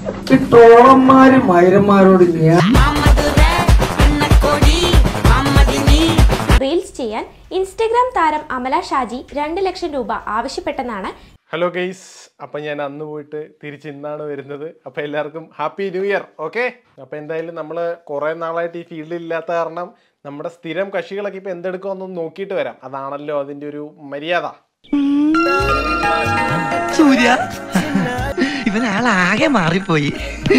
ഈ ട്രോളന്മാരും മൈരന്മാരോട് ഞാൻ റീൽസ് ചെയ്യാൻ ഇൻസ്റ്റഗ്രാം താരം അമല ഷാജി രണ്ട് ലക്ഷം രൂപ ആവശ്യപ്പെട്ടെന്നാണ് ഹലോ ഗെയ്സ് അപ്പം ഞാൻ അന്ന് പോയിട്ട് തിരിച്ച് ഇന്നാണ് വരുന്നത് അപ്പം എല്ലാവർക്കും ഹാപ്പി ന്യൂ ഇയർ ഓക്കെ അപ്പം എന്തായാലും നമ്മൾ കുറേ നാളായിട്ട് ഈ ഫീൽഡിൽ ഇല്ലാത്ത കാരണം നമ്മുടെ സ്ഥിരം കക്ഷികളൊക്കെ ഇപ്പം എന്തെടുക്കുമെന്നൊന്ന് നോക്കിയിട്ട് വരാം അതാണല്ലോ അതിൻ്റെ ഒരു മര്യാദ സൂര്യ ഇവൻ ആളാകെ മാറിപ്പോയി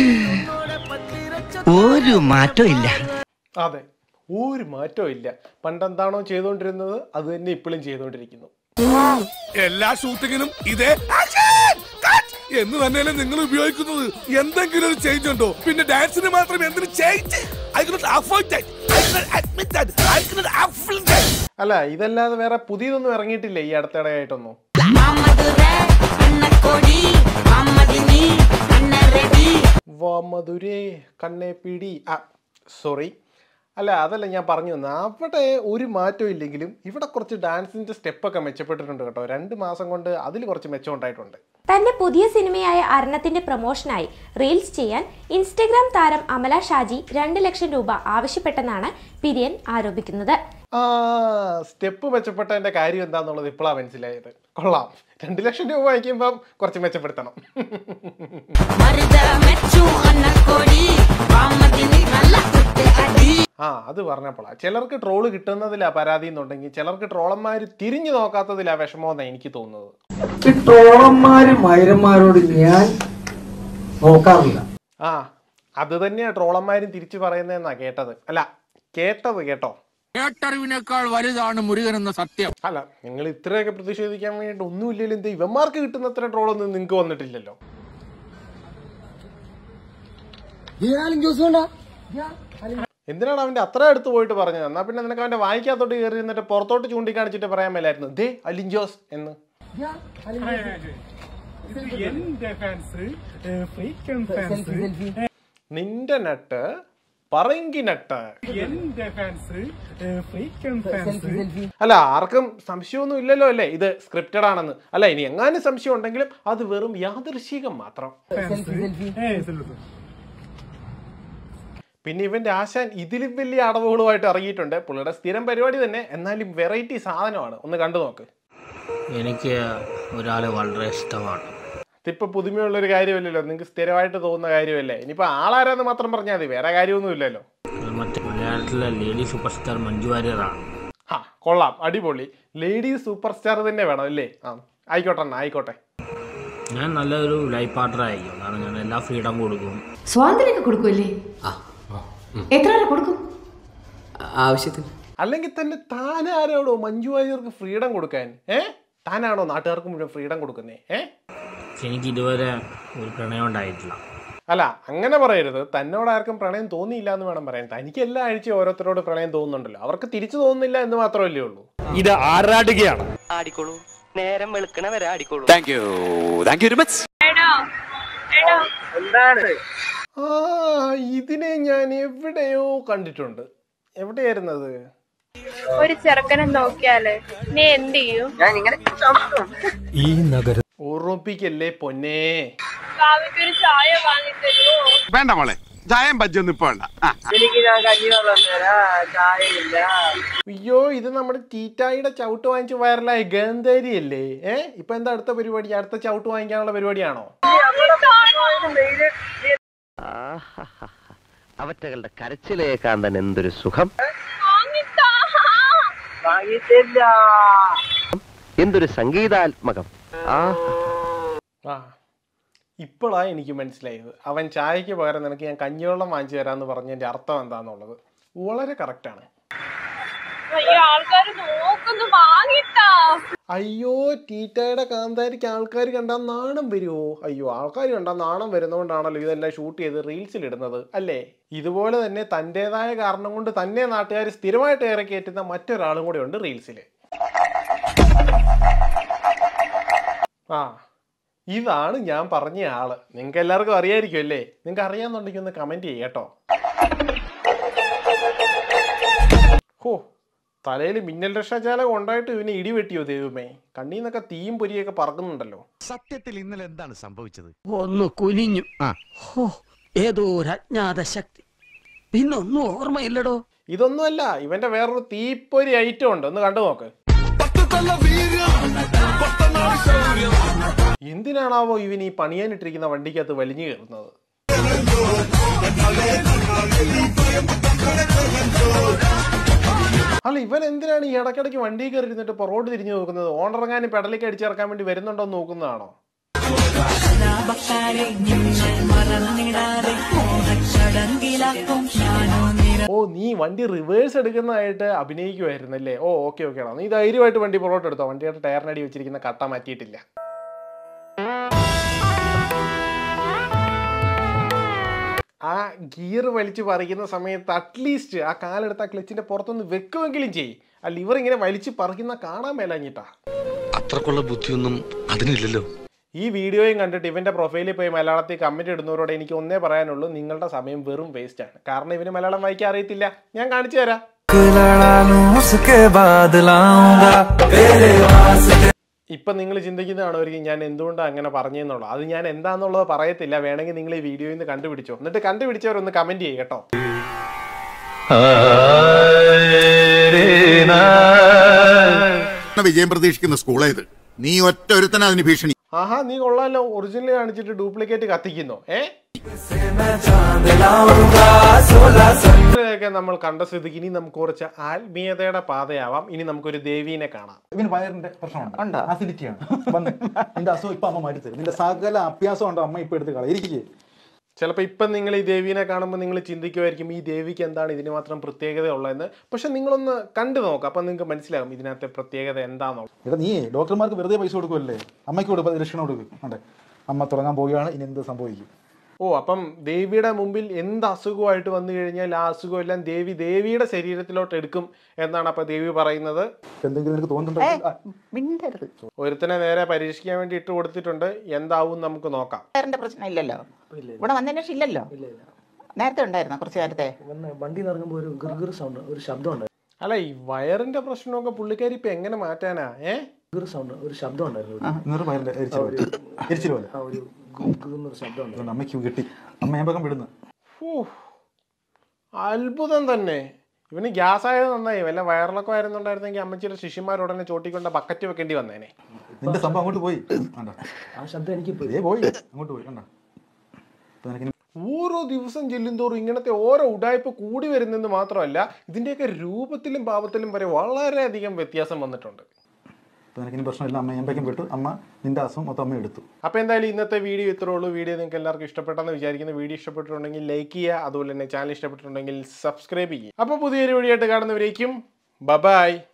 ഒരു മാറ്റവും ഇല്ല അതെ ഒരു മാറ്റവും ഇല്ല പണ്ടെന്താണോ ചെയ്തുകൊണ്ടിരുന്നത് അത് തന്നെ ഇപ്പോഴും ചെയ്തുകൊണ്ടിരിക്കുന്നു എല്ലാ ഷൂട്ടിങ്ങിനും ഇതേ action, cut എന്ന് തന്നെയല്ലേ നിങ്ങൾ ഉപയോഗിക്കുന്നത് എന്തെങ്കിലും ഒരു ചേഞ്ച് ഉണ്ടോ പിന്നെ ഡാൻസിന് മാത്രം എന്തിനു ചേഞ്ച് അല്ല ഇതല്ലാതെ വേറെ പുതിയതൊന്നും ഇറങ്ങിയിട്ടില്ല ഈ അടുത്തിടെയായിട്ടൊന്നും മധുരേ കണ്ണേ പിടി ആ സോറി അല്ല അതല്ല ഞാൻ പറഞ്ഞു വന്നത് അവിടെ ഒരു മാറ്റവും ഇല്ലെങ്കിലും ഇവിടെ കുറച്ച് ഡാൻസിന്റെ സ്റ്റെപ്പൊക്കെ മെച്ചപ്പെട്ടിട്ടുണ്ട് കേട്ടോ രണ്ട് മാസം കൊണ്ട് അതിൽ കുറച്ച് മെച്ചം ഉണ്ടായിട്ടുണ്ട് തന്റെ പുതിയ സിനിമയായ അരണത്തിന്റെ പ്രൊമോഷനായി റീൽസ് ചെയ്യാൻ ഇൻസ്റ്റഗ്രാം താരം അമല ഷാജി രണ്ട് ലക്ഷം രൂപ ആവശ്യപ്പെട്ടെന്നാണ് പിരിയൻ ആരോപിക്കുന്നത് ആ സ്റ്റെപ്പ് മെച്ചപ്പെട്ടതിന്റെ കാര്യം എന്താന്നുള്ളത് ഇപ്പോഴാണ് മനസ്സിലായത് കൊള്ളാം രണ്ട് ലക്ഷം രൂപ വാങ്ങിക്കുമ്പം കുറച്ച് മെച്ചപ്പെടുത്തണം ആ അത് പറഞ്ഞപ്പോളാ ചിലർക്ക് ട്രോള് കിട്ടുന്നതിലാ പരാതി എന്നുണ്ടെങ്കിൽ ചിലർക്ക് ട്രോളന്മാർ തിരിഞ്ഞു നോക്കാത്തതിലാ വിഷമമെന്നാണ് എനിക്ക് തോന്നുന്നത് ഈ ട്രോളന്മാരും മൈരന്മാരോട് ഞാൻ നോക്കാറില്ല ആ അത് തന്നെയാ ട്രോളന്മാരും തിരിച്ചു പറയുന്നതെന്നാ കേട്ടത് അല്ല കേട്ടത് കേട്ടോ കേട്ടറിവിനേക്കാൾ വലുതാണ് മുരുകൻ എന്ന സത്യം അല്ല നിങ്ങൾ ഇത്രയൊക്കെ പ്രതിഷേധിക്കാൻ വേണ്ടിയിട്ട് ഒന്നുമില്ലെങ്കിലും എന്ത് ഇവന്മാർക്ക് കിട്ടുന്ന അത്ര ട്രോളൊന്നും നിങ്ങൾക്ക് വന്നിട്ടില്ലല്ലോ എന്തിനാണ് അവന്റെ അത്ര അടുത്ത് പോയിട്ട് പറഞ്ഞത് എന്നാ പിന്നെ നിനക്ക് അവന്റെ വായിക്കാത്തോട്ട് കയറി നിന്നിട്ട് പുറത്തോട്ട് ചൂണ്ടിക്കാണിച്ചിട്ട് പറയാൻ മേലായിരുന്നു ദേ അലിഞ്ചോസ് എന്ന് നിന്റെ നട്ട് പറങ്കി നട്ട് അല്ല ആർക്കും സംശയമൊന്നും ഇല്ലല്ലോ അല്ലേ ഇത് സ്ക്രിപ്റ്റഡ് ആണെന്ന് അല്ല ഇനി എങ്ങാനും സംശയം ഉണ്ടെങ്കിലും അത് വെറും യാദൃശികം മാത്രം പിന്നെ ഇവന്റെ ആശാൻ ഇതിലും വലിയ അടവുകളുമായിട്ട് ഇറങ്ങിയിട്ടുണ്ട് പുള്ളിയുടെ സ്ഥിരം പരിപാടി തന്നെ എന്നാലും വെറൈറ്റി സാധനമാണ് ഒന്ന് കണ്ടു നോക്ക് എനിക്ക് ഒരാളെ വളരെ ഇഷ്ടമാണ് ഇതിപ്പോ പുതുമയുള്ള ഒരു കാര്യമല്ലല്ലോ നിങ്ങൾക്ക് സ്ഥിരമായിട്ട് തോന്നുന്ന കാര്യമല്ലേ ഇനിയിപ്പോ ആളാരാന്ന് മാത്രം പറഞ്ഞാൽ മതി വേറെ കാര്യമൊന്നും ഇല്ലല്ലോ അത് മറ്റേ മലയാളത്തിലെ ലേഡി സൂപ്പർ സ്റ്റാർ മഞ്ജു വാര്യറാണ് ആ കൊള്ളാം അടിപൊളി ലേഡി സൂപ്പർ സ്റ്റാർ തന്നെ വേണം അല്ലേ ആ ആയിക്കോട്ടെ അണ്ണാ ആയിക്കോട്ടെ ഞാൻ നല്ലൊരു ലൈഫ് പാർട്ണർ ആയിരിക്കും കാരണം ഞാൻ എല്ലാ ഫ്രീഡം കൊടുക്കും സ്വാതന്ത്ര്യമൊക്കെ കൊടുക്കുമല്ലേ എത്ര വരെ കൊടുക്കും ആവശ്യത്തിന് അല്ലെങ്കിൽ തന്നെ താനാരോടോ മഞ്ജു വാര്യർക്ക് ഫ്രീഡം കൊടുക്കാൻ ഏ താനാണോ നാട്ടുകാർക്ക് മുഴുവൻ ഫ്രീഡം കൊടുക്കുന്നേ ഏ പക്ഷെ എനിക്ക് ഇതുവരെ ഒരു പ്രണയം ഉണ്ടായിട്ടില്ല അല്ല അങ്ങനെ പറയരുത് തന്നോട് ആർക്കും പ്രണയം തോന്നിയില്ല എന്ന് വേണം പറയാൻ തനിക്ക് എല്ലാ ആഴ്ചയും ഓരോരുത്തരോട് പ്രണയം തോന്നുന്നുണ്ടല്ലോ അവർക്ക് തിരിച്ചു തോന്നുന്നില്ല എന്ന് മാത്രമല്ലേ ഉള്ളൂ ഇത് ആറാടുകയാണ് ആടിക്കോളൂ നേരം വെളുക്കണ വരെ ആടിക്കോളൂ thank you thank you very much ആ ഇതിനെ ഞാൻ എവിടെയോ കണ്ടിട്ടുണ്ട് എവിടെയായിരുന്നത് ഒരു ചെറുക്കനെ നോക്കിയാല് നീ എന്ത് ചെയ്യും ഈ നഗര ഓർമ്മിപ്പിക്കല്ലേ പൊന്നേ ഭാവിക്ക് ഒരു ചായ വാങ്ങിത്തരുമോ വേണ്ട മോളെ ചായം ബജ്ജൊന്നും ഇപ്പൊ വേണ്ട ആ അയ്യോ ഇത് നമ്മുടെ ടീറ്റായിയുടെ ചവിട്ട് വാങ്ങിച്ച് വൈറലായ ഗന്ധേരി അല്ലേ ഏ ഇപ്പൊ എന്താ അടുത്ത പരിപാടി അടുത്ത ചവിട്ട് വാങ്ങിക്കാനുള്ള പരിപാടിയാണോ അവറ്റകളുടെ കരച്ചിലേക്കാൻ തന്നെ എന്തൊരു സുഖം വാങ്ങിത്താ എന്തൊരു സംഗീതാത്മകം ആ ആ ഇപ്പോഴാ എനിക്ക് മനസ്സിലായത് അവൻ ചായക്ക് പകരം നിനക്ക് ഞാൻ കഞ്ഞിവെള്ളം വാങ്ങിച്ചു തരാന്ന് പറഞ്ഞതിന്റെ അർത്ഥം എന്താന്നുള്ളത് വളരെ കറക്റ്റാണ് അയ്യോ ആൾക്കാര് നോക്കുന്നു വാങ്ങിത്താ അയ്യോ ടീറ്റയുടെ കാന്താരിക്ക് ആൾക്കാർ കണ്ടാൽ നാണം വരുമോ അയ്യോ ആൾക്കാർ കണ്ടാൽ നാണം വരുന്നതുകൊണ്ടാണല്ലോ ഇതെല്ലാം ഷൂട്ട് ചെയ്ത് റീൽസിൽ ഇടുന്നത് അല്ലേ ഇതുപോലെ തന്നെ തൻ്റെതായ കാരണം കൊണ്ട് തന്നെ നാട്ടുകാർ സ്ഥിരമായിട്ട് ഏറെ കയറ്റുന്ന മറ്റൊരാളും കൂടെ ഉണ്ട് റീൽസിൽ ആ ഇതാണ് ഞാൻ പറഞ്ഞ ആള് നിങ്ങൾക്ക് എല്ലാവർക്കും അറിയായിരിക്കും അല്ലേ നിങ്ങൾക്ക് അറിയാന്നുണ്ടെങ്കിൽ ഒന്ന് കമന്റ് ചെയ്യട്ടോ ഹോ തലയിൽ മിന്നൽ രക്ഷാജാലകം ഉണ്ടായിട്ട് ഇവനെ ഇടി വെട്ടിയോ ദൈവമേ കണ്ണീൽ നിന്നൊക്കെ തീയും പൊരിയൊക്കെ പറക്കുന്നുണ്ടല്ലോ സത്യത്തിൽ ഇന്നലെ എന്താണ് സംഭവിച്ചത് ഒന്ന് കുനിഞ്ഞു ഹോ, ഏതോ ഒരു അജ്ഞാത ശക്തി പിന്നൊന്നും ഓർമ്മയില്ലടോ ഇതൊന്നുമല്ല ഇവന്റെ വേറൊരു തീപ്പൊരി ഐറ്റം ഉണ്ട് ഒന്ന് കണ്ടു നോക്ക് എന്തിനാണാവോ ഇവൻ ഈ പണിയാനിട്ടിരിക്കുന്ന വണ്ടിക്കകത്ത് വലിഞ്ഞു കയറുന്നത് അല്ല ഇവൻ എന്തിനാണ് ഈ ഇടയ്ക്കിടയ്ക്ക് വണ്ടി കയറി ഇരുന്നിട്ട് ഇപ്പൊ റോഡ് തിരിഞ്ഞു നോക്കുന്നത് ഓണിറങ്ങാനും പെടലേക്ക് അടിച്ചിറക്കാൻ വേണ്ടി വരുന്നുണ്ടോ എന്ന് നോക്കുന്നതാണോ ഓ നീ വണ്ടി റിവേഴ്സ് എടുക്കുന്നതായിട്ട് അഭിനയിക്കുമായിരുന്നല്ലേ ഓ ഓക്കെ ഓക്കെ നീ ധൈര്യമായിട്ട് വണ്ടി പുറകോട്ട് എടുത്തോ വണ്ടിയുടെ ടയറിനടി വെച്ചിരിക്കുന്ന കട്ട മാറ്റിയിട്ടില്ല ആ ഗിയർ വലിച്ചു പറിക്കുന്ന സമയത്ത് അറ്റ്ലീസ്റ്റ് ആ കാലെടുത്ത് ആ ക്ലച്ചിന്റെ പുറത്തൊന്ന് വെക്കുമെങ്കിലും ചെയ് ആ ലിവർ ഇങ്ങനെ വലിച്ചു പറിക്കുന്ന കാണാൻ മേലഞ്ഞിട്ടാ അത്രക്കുള്ള ബുദ്ധിയൊന്നും അതിനില്ലല്ലോ ഈ വീഡിയോയും കണ്ടിട്ട് ഇവന്റെ പ്രൊഫൈലിൽ പോയി മലയാളത്തിൽ കമന്റ് ഇടുന്നവരോട് എനിക്ക് ഒന്നേ പറയാനുള്ളൂ നിങ്ങളുടെ സമയം വെറും വേസ്റ്റ് ആണ് കാരണം ഇവന് മലയാളം വായിക്കാൻ അറിയത്തില്ല ഞാൻ കാണിച്ചു തരാം ഇപ്പൊ നിങ്ങൾ ചിന്തിക്കുന്നതാണോ ഒരു ഞാൻ എന്തുകൊണ്ടാണ് അങ്ങനെ പറഞ്ഞെന്നുള്ളത് അത് ഞാൻ എന്താന്നുള്ളത് പറയത്തില്ല വേണമെങ്കിൽ നിങ്ങൾ ഈ വീഡിയോയിൽ നിന്ന് കണ്ടുപിടിച്ചോ എന്നിട്ട് കണ്ടുപിടിച്ചവരൊന്ന് കമന്റ് ചെയ്യും കേട്ടോ വിജയം പ്രതീക്ഷിക്കുന്ന സ്കൂളേത് നീ ഒറ്റ ഒരുത്തന അതിന് ഭീഷണി ആഹാ നീ കൊള്ളാലോ ഒറിജിനൽ കാണിച്ചിട്ട് ഡ്യൂപ്ലിക്കേറ്റ് കത്തിക്കുന്നോ ഏ ഇതിനെയൊക്കെ നമ്മൾ കണ്ട സ്ഥിതിക്ക് ഇനി നമുക്ക് കുറച്ച് ആത്മീയതയുടെ പാതയാവാം ഇനി നമുക്കൊരു ദേവീനെ കാണാം ഇവന് വയറിന്റെ പ്രശ്നമുണ്ട് അസിഡിറ്റിയാണ് വന്ന് നിന്റെ അസുഖം ഇപ്പൊ അമ്മ മാറ്റി തരും നിന്റെ സകല അഭ്യാസം ഉണ്ടോ അമ്മ ഇപ്പൊ എടുത്ത് കളയും ഇരിക്കേ ചിലപ്പോൾ ഇപ്പം നിങ്ങൾ ഈ ദേവീനെ കാണുമ്പോൾ നിങ്ങൾ ചിന്തിക്കുമായിരിക്കും ഈ ദേവിക്ക് എന്താണ് ഇതിന് മാത്രം പ്രത്യേകത ഉള്ളതെന്ന് പക്ഷെ നിങ്ങളൊന്ന് കണ്ടു നോക്കാം അപ്പം നിങ്ങൾക്ക് മനസ്സിലാകും ഇതിനകത്തെ പ്രത്യേകത എന്താണെന്നുള്ളത് എടാ നീ ഡോക്ടർമാർക്ക് വെറുതെ പൈസ കൊടുക്കുമല്ലേ അമ്മയ്ക്ക് കൊടുക്കും ദക്ഷിണ കൊടുക്കും അതെ അമ്മ തുടങ്ങാൻ പോവുകയാണ് ഇനി എന്ത് സംഭവിക്കും ഓ അപ്പം ദേവിയുടെ മുമ്പിൽ എന്ത് അസുഖമായിട്ട് വന്നു കഴിഞ്ഞാൽ ആ അസുഖം എല്ലാം ദേവി ദേവിയുടെ ശരീരത്തിലോട്ട് എടുക്കും എന്നാണ് അപ്പൊ ദേവി പറയുന്നത് എന്തെങ്കിലും നിനക്ക് തോന്നുന്നുണ്ടോ മിണ്ടരുത് ഒരുത്തനെ നേരെ പരീക്ഷിക്കാൻ വേണ്ടി ഇട്ട് കൊടുത്തിട്ടുണ്ട് എന്താവും നമുക്ക് നോക്കാം വയറിന്റെ പ്രശ്നം ഇല്ലല്ലോ ഇവിടെ വന്നതിന് ശേഷം ഇല്ലല്ലോ നേരത്തെ ഉണ്ടായിരുന്നോ കുറച്ച് നേരത്തെ വണ്ടി ഇറങ്ങുമ്പോൾ ഒരു ഗിർഗിർ സൗണ്ട് ഒരു ശബ്ദം ഉണ്ട് അല്ല ഈ വയറിന്റെ പ്രശ്നമൊക്കെ പുള്ളിക്കാരി ഇപ്പൊ എങ്ങനെ മാറ്റാനാ ഏ ഗിർഗിർ സൗണ്ട് ഒരു ശബ്ദം ഉണ്ടായിരുന്നു ഇന്നൊരു വയറിന്റെ എരിച്ചിൽ പോലെ എരിച്ചിൽ പോലെ ആ ഒരു ഗുർഗുർന്നൊരു ശബ്ദം ഉണ്ട് അതുകൊണ്ട് അമ്മയ്ക്ക് കിട്ടി അമ്മ ഞാൻ പകം വിടുന്നു ഫൂ, അത്ഭുതം തന്നെ ഇവന് ഗ്യാസ് ആയത് നന്നായി വല്ല വയറിളക്കം ആയിരുന്നുണ്ടായിരുന്നെങ്കിൽ അമ്മച്ചിയുടെ ശിഷ്യന്മാർ ഉടനെ ചോട്ടിക്കൊണ്ട് ബക്കറ്റ് വെക്കേണ്ടി വന്നേനെ നിന്റെ സംഭവം അങ്ങോട്ട് പോയി കണ്ടോ ആ ശബ്ദം എനിക്ക് ഏ പോയി അങ്ങോട്ട് പോയി കണ്ടോ ഇപ്പൊ നിനക്ക് ഇനി ഓരോ ദിവസം ചെല്ലുന്തോറും ഇങ്ങനത്തെ ഓരോ ഉടായ്പ കൂടി വരുന്നെന്ന് മാത്രമല്ല ഇതിന്റെയൊക്കെ രൂപത്തിലും ഭാവത്തിലും വരെ വളരെയധികം വ്യത്യാസം വന്നിട്ടുണ്ട് ഇപ്പൊ നിനക്ക് ഇനി പ്രശ്നമില്ല അമ്മ എമ്പയ്ക്കും വിട്ടു അമ്മ നിന്റെ അസുഖം മൊത്തം അമ്മ എടുത്തു അപ്പോൾ എന്തായാലും ഇന്നത്തെ വീഡിയോ ഇത്രേ ഉള്ളൂ വീഡിയോ നിങ്ങൾക്ക് എല്ലാവർക്കും ഇഷ്ടപ്പെട്ടെന്ന് വിചാരിക്കുന്നു വീഡിയോ ഇഷ്ടപ്പെട്ടിട്ടുണ്ടെങ്കിൽ ലൈക്ക് ചെയ്യുക അതുപോലെ തന്നെ ചാനൽ ഇഷ്ടപ്പെട്ടിട്ടുണ്ടെങ്കിൽ സബ്സ്ക്രൈബ് ചെയ്യുക അപ്പോൾ പുതിയൊരു വീഡിയോ ആയിട്ട് കാണുന്നവരേക്കും ബബായ്